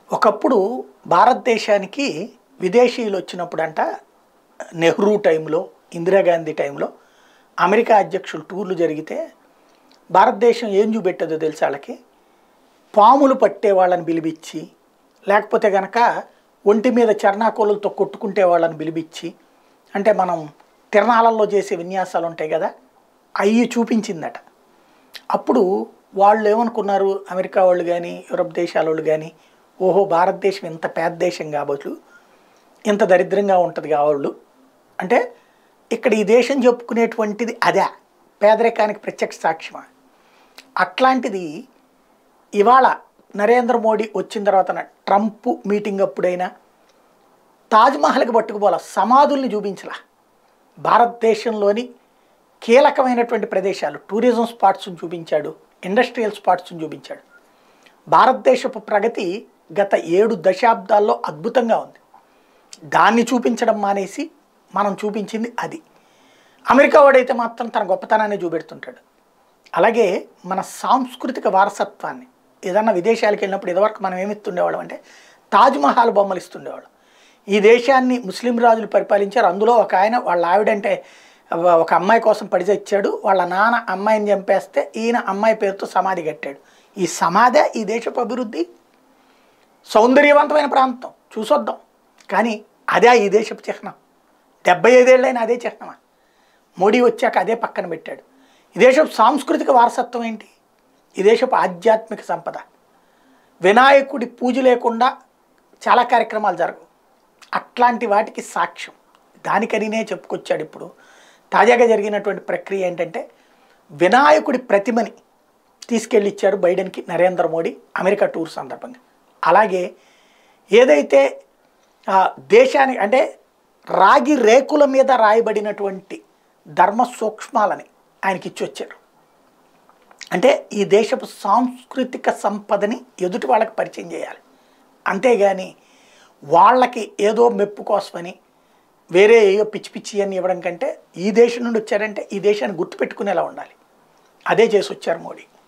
ఒకప్పుడు భారతదేశానికి విదేశీయులు వచ్చినప్పుడంట నెహ్రూ టైంలో ఇందిరాగాంధీ టైంలో అమెరికా అధ్యక్షులు టూర్లు జరిగితే భారతదేశం ఏం చూపెట్టదో తెలుసు వాళ్ళకి పాములు పట్టే వాళ్ళని పిలిపించి లేకపోతే గనక ఒంటి మీద చర్నాకోలతో కొట్టుకుంటే వాళ్ళని పిలిపించి అంటే మనం తిరణాలలో చేసే విన్యాసాలు ఉంటాయి కదా అవి చూపించిందట అప్పుడు వాళ్ళు ఏమనుకున్నారు అమెరికా వాళ్ళు కానీ యూరప్ దేశాల వాళ్ళు కానీ ఓహో భారతదేశం ఇంత పేద దేశం కాబోలు ఇంత దరిద్రంగా ఉంటుంది కావాళ్ళు అంటే ఇక్కడ ఈ దేశం చెప్పుకునేటువంటిది అదే పేదరికానికి ప్రత్యక్ష సాక్ష్యమా అట్లాంటిది ఇవాళ నరేంద్ర మోడీ వచ్చిన తర్వాత ట్రంప్ మీటింగ్ అప్పుడైనా తాజ్మహల్కి పట్టుకుపోలా సమాధుల్ని చూపించలా భారతదేశంలోని కీలకమైనటువంటి ప్రదేశాలు టూరిజం స్పాట్స్ని చూపించాడు ఇండస్ట్రియల్ స్పాట్స్ని చూపించాడు భారతదేశపు ప్రగతి గత ఏడు దశాబ్దాల్లో అద్భుతంగా ఉంది దాన్ని చూపించడం మానేసి మనం చూపించింది అది అమెరికా వాడైతే మాత్రం తన గొప్పతనాన్ని చూపెడుతుంటాడు అలాగే మన సాంస్కృతిక వారసత్వాన్ని ఏదన్నా విదేశాలకు వెళ్ళినప్పుడు ఇదివరకు మనం ఏమి ఇస్తుండేవాళ్ళం అంటే తాజ్మహల్ బొమ్మలు ఇస్తుండేవాళ్ళం ఈ దేశాన్ని ముస్లిం రాజులు పరిపాలించారు అందులో ఒక ఆయన వాళ్ళ ఆవిడంటే ఒక అమ్మాయి కోసం పడిచచ్చాడు వాళ్ళ నాన్న అమ్మాయిని చంపేస్తే ఈయన అమ్మాయి పేరుతో సమాధి కట్టాడు ఈ సమాధే ఈ దేశపు అభివృద్ధి సౌందర్యవంతమైన ప్రాంతం చూసొద్దాం కానీ అదే ఈ దేశపు చిహ్నం డెబ్బై ఐదేళ్ళైనా అదే చిహ్నమా మోడీ వచ్చాక అదే పక్కన పెట్టాడు ఈ దేశపు సాంస్కృతిక వారసత్వం ఏంటి ఈ దేశపు ఆధ్యాత్మిక సంపద వినాయకుడి పూజ లేకుండా చాలా కార్యక్రమాలు జరగవు అట్లాంటి వాటికి సాక్ష్యం దానికనినే చెప్పుకొచ్చాడు ఇప్పుడు తాజాగా జరిగినటువంటి ప్రక్రియ ఏంటంటే వినాయకుడి ప్రతిమని తీసుకెళ్ళి ఇచ్చారు బైడెన్కి నరేంద్ర మోడీ అమెరికా టూర్ సందర్భంగా అలాగే ఏదైతే ఆ, దేశానికి అంటే రాగి రేకుల మీద రాయబడినటువంటి ధర్మ సూక్ష్మాలని ఆయనకి ఇచ్చి వచ్చారు అంటే ఈ దేశపు సాంస్కృతిక సంపదని ఎదుటి వాళ్ళకి పరిచయం చేయాలి అంతేగాని వాళ్ళకి ఏదో మెప్పు కోసమని వేరే ఏయో పిచ్చి పిచ్చి అని ఇవ్వడం కంటే ఈ దేశం నుండి వచ్చారంటే ఈ దేశాన్ని గుర్తుపెట్టుకునేలా ఉండాలి అదే చేసి వచ్చారు మోడీ